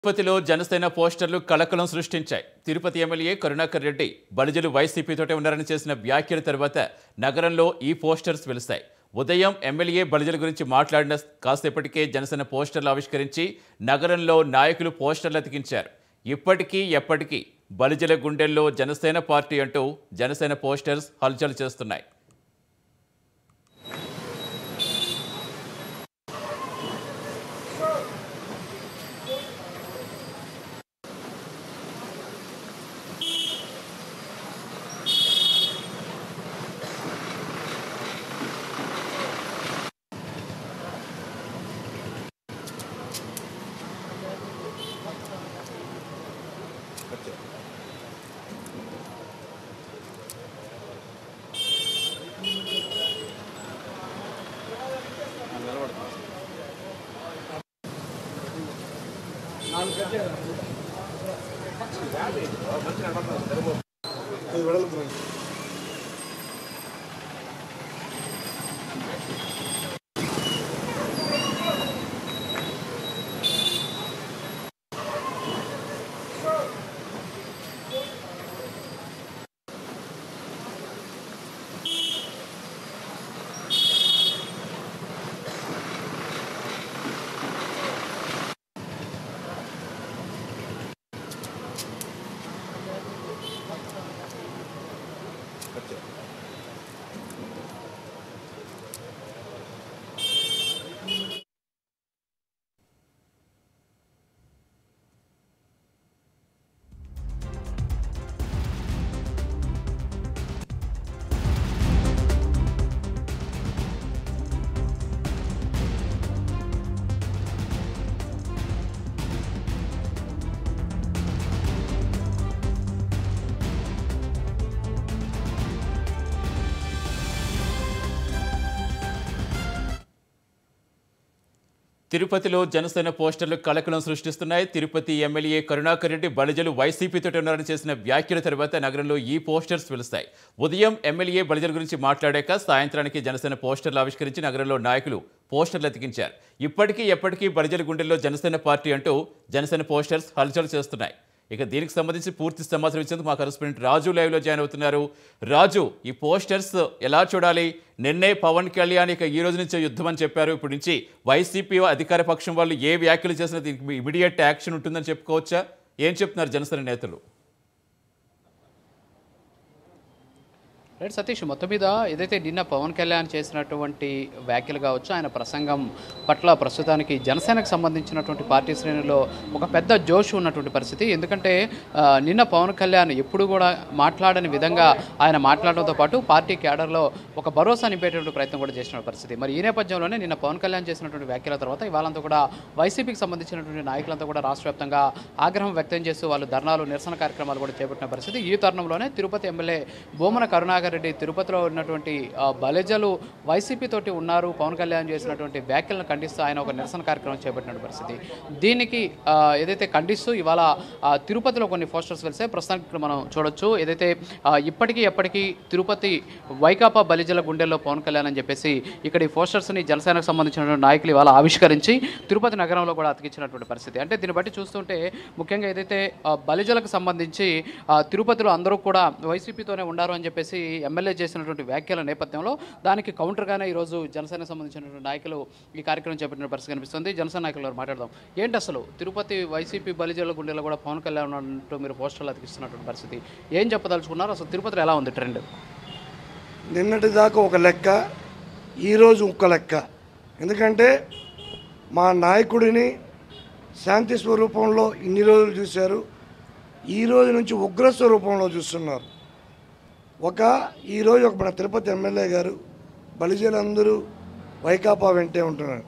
తిరుపతిలో జనసేన పోస్టర్లు కలకలం సృష్టించాయి తిరుపతి ఎమ్మెల్యే కరుణాకర్ రెడ్డి బలిజలు వైసీపీతోటే ఉన్నారని చేసిన వ్యాఖ్యల తర్వాత నగరంలో ఈ పోస్టర్స్ వెలుస్తాయి ఉదయం ఎమ్మెల్యే బలిజల గురించి మాట్లాడిన కాసేపటికే జనసేన పోస్టర్లు ఆవిష్కరించి నగరంలో నాయకులు పోస్టర్లు అతికించారు ఇప్పటికీ ఎప్పటికీ బలిజల గుండెల్లో జనసేన పార్టీ అంటూ జనసేన పోస్టర్స్ హల్చల్ చేస్తున్నాయి తిరుపతిలో జనసేన పోస్టర్లు కలకలం సృష్టిస్తున్నాయి తిరుపతి ఎమ్మెల్యే కరుణాకర్ రెడ్డి బలిజలు వైసీపీతో ఉన్నారని చేసిన వ్యాఖ్యల తర్వాత నగరంలో ఈ పోస్టర్స్ వెలుస్తాయి ఉదయం ఎమ్మెల్యే బలిజల గురించి మాట్లాడాక సాయంత్రానికి జనసేన పోస్టర్లు ఆవిష్కరించి నగరంలో నాయకులు పోస్టర్లు అతికించారు ఇప్పటికీ ఎప్పటికీ బలిజల గుండెల్లో జనసేన పార్టీ అంటూ జనసేన పోస్టర్స్ హల్చల్ చేస్తున్నాయి ఇక దీనికి సంబంధించి పూర్తి సమాచారం ఇచ్చేందుకు మా కరెస్పాండెంట్ రాజు లైవ్లో జాయిన్ అవుతున్నారు రాజు ఈ పోస్టర్స్ ఎలా చూడాలి నిన్నే పవన్ కళ్యాణ్ ఇక ఈ రోజు నుంచే యుద్ధం అని చెప్పారు ఇప్పుడు నుంచి వైసీపీ అధికార పక్షం వాళ్ళు ఏ వ్యాఖ్యలు చేసినా దీనికి ఇమీడియట్ యాక్షన్ ఉంటుందని చెప్పుకోవచ్చా ఏం చెప్తున్నారు జనసేన నేతలు రైట్ సతీష్ మొత్తం మీద ఏదైతే నిన్న పవన్ కళ్యాణ్ చేసినటువంటి వ్యాఖ్యలు కావచ్చు ఆయన ప్రసంగం పట్ల ప్రస్తుతానికి జనసేనకు సంబంధించినటువంటి పార్టీ శ్రేణుల్లో ఒక పెద్ద జోష్ ఉన్నటువంటి పరిస్థితి ఎందుకంటే ఆ, నిన్న పవన్ కళ్యాణ్ ఎప్పుడు కూడా మాట్లాడని విధంగా ఆయన మాట్లాడడంతో పాటు పార్టీ క్యాడర్లో ఒక భరోసా నింపేటువంటి ప్రయత్నం కూడా చేసిన పరిస్థితి మరి ఈ నేపథ్యంలోనే నిన్న పవన్ కళ్యాణ్ చేసినటువంటి వ్యాఖ్యల తర్వాత ఇవాళంతా కూడా వైసీపీకి సంబంధించినటువంటి నాయకులంతా కూడా రాష్ట్ర వ్యాప్తంగా ఆగ్రహం వ్యక్తం చేస్తూ వాళ్ళు ధర్నాలు నిరసన కార్యక్రమాలు కూడా చేపట్టిన పరిస్థితి ఈ తరుణంలోనే తిరుపతి ఎమ్మెల్యే బోమన కరుణాకర్ రెడ్డి తిరుపతిలో ఉన్నటువంటి ఆ, బలెజలు వైసీపీ తోటి ఉన్నారు పవన్ కళ్యాణ్ చేసినటువంటి వ్యాఖ్యలను ఖండిస్తూ ఆయన ఒక నిరసన కార్యక్రమం చేపట్టిన పరిస్థితి దీనికి ఆ, ఏదైతే ఖండిస్తూ ఇవాళ ఆ, తిరుపతిలో కొన్ని పోస్టర్స్ వెలిసాయి ప్రస్తుతానికి ఇక్కడ మనం చూడొచ్చు ఏదైతే ఆ, ఇప్పటికీ ఎప్పటికీ తిరుపతి వైకాపా బలిజల గుండెల్లో పవన్ కళ్యాణ్ అని చెప్పేసి ఇక్కడ ఈ పోస్టర్స్ని జనసేనకు సంబంధించినటువంటి నాయకులు ఇవాళ ఆవిష్కరించి తిరుపతి నగరంలో కూడా అతికించినటువంటి పరిస్థితి అంటే దీన్ని బట్టి చూస్తుంటే ముఖ్యంగా ఏదైతే ఆ, బలిజలకు సంబంధించి ఆ, తిరుపతిలో అందరూ కూడా వైసీపీతోనే ఉండారు అని చెప్పేసి ఎమ్మెల్యే చేసినటువంటి వ్యాఖ్యల నేపథ్యంలో దానికి కౌంటర్గానే ఈరోజు జనసేనకు సంబంధించినటువంటి నాయకులు ఈ కార్యక్రమం చేపట్టిన పరిస్థితి కనిపిస్తుంది జనసేన నాయకులు వారు మాట్లాడదాం ఏంటి అసలు తిరుపతి వైసీపీ బలిజల గుండెలో కూడా పవన్ కళ్యాణ్ అంటూ మీరు పోస్టర్లు అతికిస్తున్నటువంటి పరిస్థితి ఏం చెప్పదలుచుకున్నారు అసలు తిరుపతిలో ఎలా ఉంది ట్రెండ్ నిన్నటి దాకా ఒక లెక్క ఈరోజు ఇంకో లెక్క ఎందుకంటే మా నాయకుడిని శాంతి స్వరూపంలో ఇన్ని రోజులు చూశారు ఈ రోజు నుంచి ఉగ్ర స్వరూపంలో చూస్తున్నారు ఒక ఈరోజు ఒక మన తిరుపతి ఎమ్మెల్యే గారు బలిజలందరూ వైకాపా వెంటే ఉంటున్నారు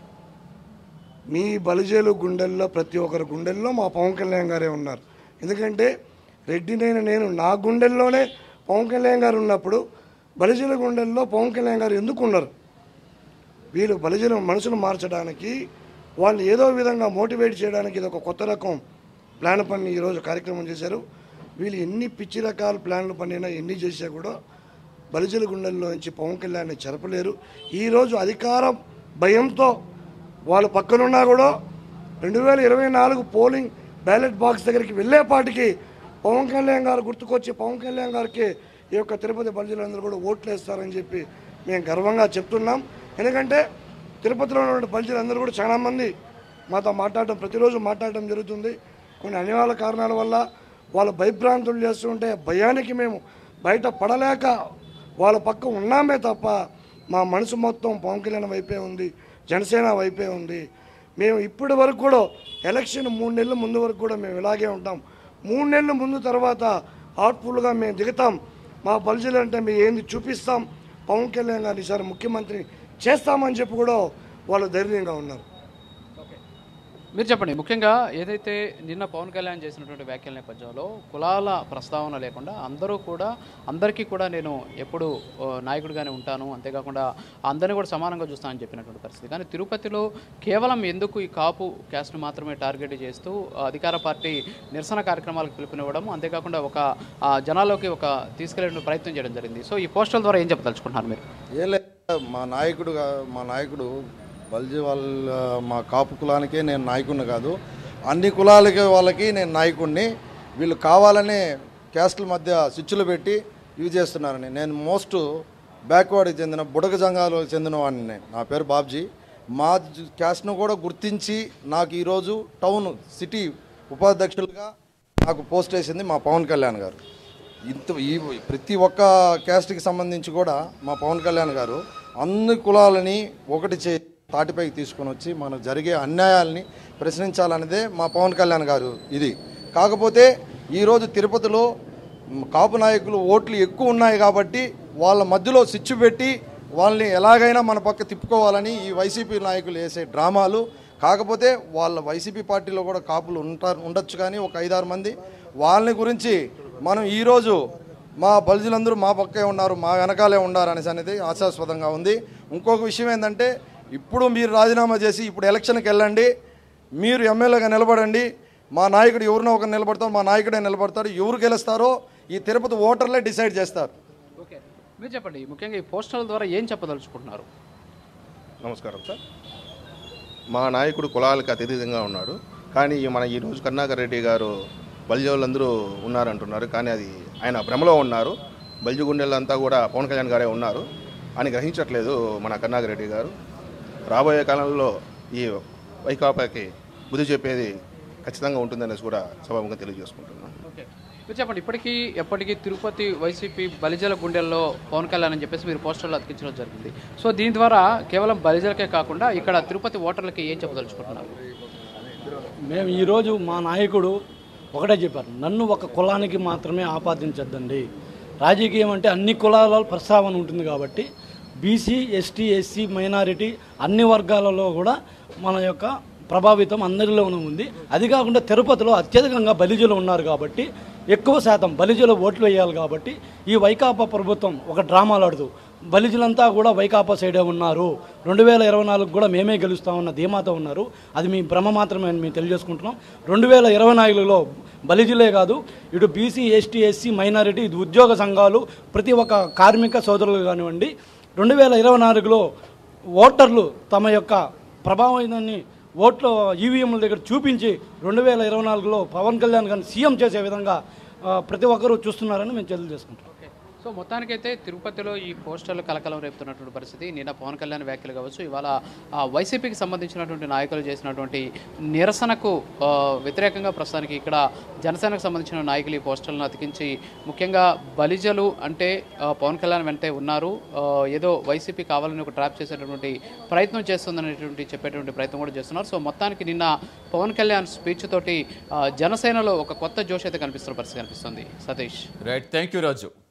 మీ బలిజేలు గుండెల్లో ప్రతి ఒక్కరి గుండెల్లో మా పవన్ కళ్యాణ్ గారే ఉన్నారు ఎందుకంటే రెడ్డినైన నేను నా గుండెల్లోనే పవన్ కళ్యాణ్ గారు ఉన్నప్పుడు బలిజల గుండెల్లో పవన్ కళ్యాణ్ గారు ఎందుకు ఉన్నారు వీళ్ళు బలిజల మనసును మార్చడానికి వాళ్ళు ఏదో విధంగా మోటివేట్ చేయడానికి ఇది ఒక కొత్త రకం ప్లాన్ పని ఈరోజు కార్యక్రమం చేశారు వీళ్ళు ఎన్ని పిచ్చి రకాల ప్లాన్లు పనినా ఎన్ని చేసినా కూడా బలిజల గుండెల్లో నుంచి పవన్ కళ్యాణ్ని చెరపలేరు ఈరోజు అధికారం భయంతో వాళ్ళు పక్కనున్నా కూడా రెండు వేల ఇరవై నాలుగు పోలింగ్ బ్యాలెట్ బాక్స్ దగ్గరికి వెళ్ళేపాటికి పవన్ కళ్యాణ్ గారు గుర్తుకొచ్చి పవన్ కళ్యాణ్ గారికి ఈ యొక్క తిరుపతి బలిజలందరూ కూడా ఓట్లు వేస్తారని చెప్పి మేము గర్వంగా చెప్తున్నాం ఎందుకంటే తిరుపతిలో ఉన్నటువంటి బలిజలందరూ కూడా చాలామంది మాతో మాట్లాడటం ప్రతిరోజు మాట్లాడటం జరుగుతుంది కొన్ని అనివార్య కారణాల వల్ల వాళ్ళు భయభ్రాంతులు చేస్తుంటే భయానికి మేము బయట పడలేక వాళ్ళ పక్క ఉన్నామే తప్ప మా మనసు మొత్తం పవన్ కళ్యాణ్ వైపే ఉంది జనసేన వైపే ఉంది మేము ఇప్పటి వరకు కూడా ఎలక్షన్ మూడు నెలల ముందు వరకు కూడా మేము ఇలాగే ఉంటాం మూడు నెలల ముందు తర్వాత హార్ట్ఫుల్గా మేము దిగుతాం మా బల్జీలు అంటే మేము ఏంది చూపిస్తాం పవన్ కళ్యాణ్ గారిని ఈసారి ముఖ్యమంత్రి చేస్తామని చెప్పి కూడా వాళ్ళు ధైర్యంగా ఉన్నారు మీరు చెప్పండి ముఖ్యంగా ఏదైతే నిన్న పవన్ కళ్యాణ్ చేసినటువంటి వ్యాఖ్యల నేపథ్యంలో కులాల ప్రస్తావన లేకుండా అందరూ కూడా అందరికీ కూడా నేను ఎప్పుడు ఆ, నాయకుడిగానే ఉంటాను అంతేకాకుండా అందరినీ కూడా సమానంగా చూస్తానని చెప్పినటువంటి పరిస్థితి కానీ తిరుపతిలో కేవలం ఎందుకు ఈ కాపు క్యాస్ట్ను మాత్రమే టార్గెట్ చేస్తూ ఆ, అధికార పార్టీ నిరసన కార్యక్రమాలకు పిలుపునివ్వడం అంతేకాకుండా ఒక ఆ, జనాల్లోకి ఒక తీసుకెళ్లే ప్రయత్నం చేయడం జరిగింది సో ఈ పోస్టల్ ద్వారా ఏం చెప్పదలుచుకుంటున్నారు మీరు ఏం లేదు మా నాయకుడు గా- మా నాయకుడు బల్జీ వాళ్ళ మా కాపు కులానికే నేను నాయకుడిని కాదు అన్ని కులాలకి వాళ్ళకి నేను నాయకుడిని వీళ్ళు కావాలనే క్యాస్టుల మధ్య స్విచ్లు పెట్టి ఇవి చేస్తున్నారని నేను మోస్ట్ బ్యాక్వర్డ్కి చెందిన బుడగ జంగాలు చెందిన వాడిని నేను. నా పేరు బాబ్జీ మా జ- క్యాస్ట్ను కూడా గుర్తించి నాకు ఈరోజు టౌన్ సిటీ ఉపాధ్యక్షులుగా నాకు పోస్ట్ వేసింది మా పవన్ కళ్యాణ్ గారు ఇంత ఈ ప్రతి ఒక్క క్యాస్ట్కి సంబంధించి కూడా మా పవన్ కళ్యాణ్ గారు అన్ని కులాలని ఒకటి చే తాటిపైకి తీసుకొని వచ్చి మనకు జరిగే అన్యాయాల్ని ప్రశ్నించాలనేదే మా పవన్ కళ్యాణ్ గారు ఇది కాకపోతే ఈరోజు తిరుపతిలో మ్, కాపు నాయకులు ఓట్లు ఎక్కువ ఉన్నాయి కాబట్టి వాళ్ళ మధ్యలో సిచ్చు పెట్టి వాళ్ళని ఎలాగైనా మన పక్క తిప్పుకోవాలని ఈ వైసీపీ నాయకులు వేసే డ్రామాలు కాకపోతే వాళ్ళ వైసీపీ పార్టీలో కూడా కాపులు ఉంటారు ఉండొచ్చు కానీ ఒక ఐదారు మంది వాళ్ళని గురించి మనం ఈరోజు మా బల్జులందరూ మా పక్కే ఉన్నారు మా వెనకాలే ఉన్నారు అనేసి అనేది ఆశాస్పదంగా ఉంది ఇంకొక విషయం ఏంటంటే ఇప్పుడు మీరు రాజీనామా చేసి ఇప్పుడు ఎలక్షన్కి వెళ్ళండి మీరు ఎమ్మెల్యేగా నిలబడండి మా నాయకుడు ఎవరినో ఒకరు నిలబడతారు మా నాయకుడే నిలబడతారు ఎవరు గెలుస్తారో ఈ తిరుపతి ఓటర్లే డిసైడ్ చేస్తారు ఓకే మీరు చెప్పండి ముఖ్యంగా ఈ పోస్టల్ ద్వారా ఏం చెప్పదలుచుకుంటున్నారు నమస్కారం సార్ మా నాయకుడు కులాలకు అతీతంగా ఉన్నాడు కానీ మన ఈరోజు కరుణాకర్ రెడ్డి గారు బలిజోళ్ళందరూ ఉన్నారంటున్నారు కానీ అది ఆయన భ్రమలో ఉన్నారు బలిజు గుండెలంతా కూడా పవన్ కళ్యాణ్ గారే ఉన్నారు అని గ్రహించట్లేదు మన కరుణాకర్ రెడ్డి గారు రాబోయే కాలంలో ఈ వైకాపాకి బుద్ధి చెప్పేది ఖచ్చితంగా ఉంటుందనేసి కూడా సభాముఖంగా తెలియజేసుకుంటున్నాను ఓకే మీరు చెప్పండి ఇప్పటికీ ఎప్పటికీ తిరుపతి వైసీపీ బలిజల గుండెల్లో పవన్ కళ్యాణ్ అని చెప్పేసి మీరు పోస్టర్లో అతికించడం జరిగింది సో దీని ద్వారా కేవలం బలిజలకే కాకుండా ఇక్కడ తిరుపతి ఓటర్లకి ఏం చెప్పదలుచుకుంటున్నారు మేము ఈరోజు మా నాయకుడు ఒకటే చెప్పారు నన్ను ఒక కులానికి మాత్రమే ఆపాదించద్దండి రాజకీయం అంటే అన్ని కులాల ప్రస్తావన ఉంటుంది కాబట్టి బీసీ ఎస్టీ ఎస్సీ మైనారిటీ అన్ని వర్గాలలో కూడా మన యొక్క ప్రభావితం అందరిలోనూ ఉంది అది కాకుండా తిరుపతిలో అత్యధికంగా బలిజులు ఉన్నారు కాబట్టి ఎక్కువ శాతం బలిజులు ఓట్లు వేయాలి కాబట్టి ఈ వైకాపా ప్రభుత్వం ఒక డ్రామాలు ఆడుతూ బలిజులంతా కూడా వైకాపా సైడే ఉన్నారు రెండు వేల ఇరవై నాలుగు కూడా మేమే గెలుస్తామన్న ధీమాతో ఉన్నారు అది మీ భ్రమ మాత్రమే అని మేము తెలియజేసుకుంటున్నాం రెండు వేల ఇరవై నాలుగులో బలిజులే కాదు ఇటు బీసీ ఎస్టీ ఎస్సీ మైనారిటీ ఇది ఉద్యోగ సంఘాలు ప్రతి ఒక్క కార్మిక సోదరులు కానివ్వండి రెండు వేల ఇరవై నాలుగులో ఓటర్లు తమ యొక్క ప్రభావాన్ని ఓట్లు ఈవీఎంల దగ్గర చూపించి రెండు వేల ఇరవై నాలుగులో పవన్ కళ్యాణ్ గారిని సీఎం చేసే విధంగా ఆ, ప్రతి ఒక్కరూ చూస్తున్నారని మేము తెలియజేసుకుంటాం ఓకే సో మొత్తానికైతే తిరుపతిలో ఈ పోస్టర్లు కలకలం రేపుతున్నటువంటి పరిస్థితి నిన్న పవన్ కళ్యాణ్ వ్యాఖ్యలు కావచ్చు ఇవాళ ఆ, వైసీపీకి సంబంధించినటువంటి నాయకులు చేసినటువంటి నిరసనకు ఆ, వ్యతిరేకంగా ప్రస్తుతానికి ఇక్కడ జనసేనకు సంబంధించిన నాయకులు ఈ పోస్టర్లను అతికించి ముఖ్యంగా బలిజలు అంటే ఆ, పవన్ కళ్యాణ్ వెంటే ఉన్నారు ఆ, ఏదో వైసీపీ కావాలని ఒక ట్రాప్ చేసేటటువంటి ప్రయత్నం చేస్తుందనేటువంటి చెప్పేటువంటి ప్రయత్నం కూడా చేస్తున్నారు సో మొత్తానికి నిన్న పవన్ కళ్యాణ్ స్పీచ్ తోటి ఆ, జనసేనలో ఒక కొత్త జోష్ అయితే కనిపిస్తున్న పరిస్థితి కనిపిస్తుంది Satish right thank you Raju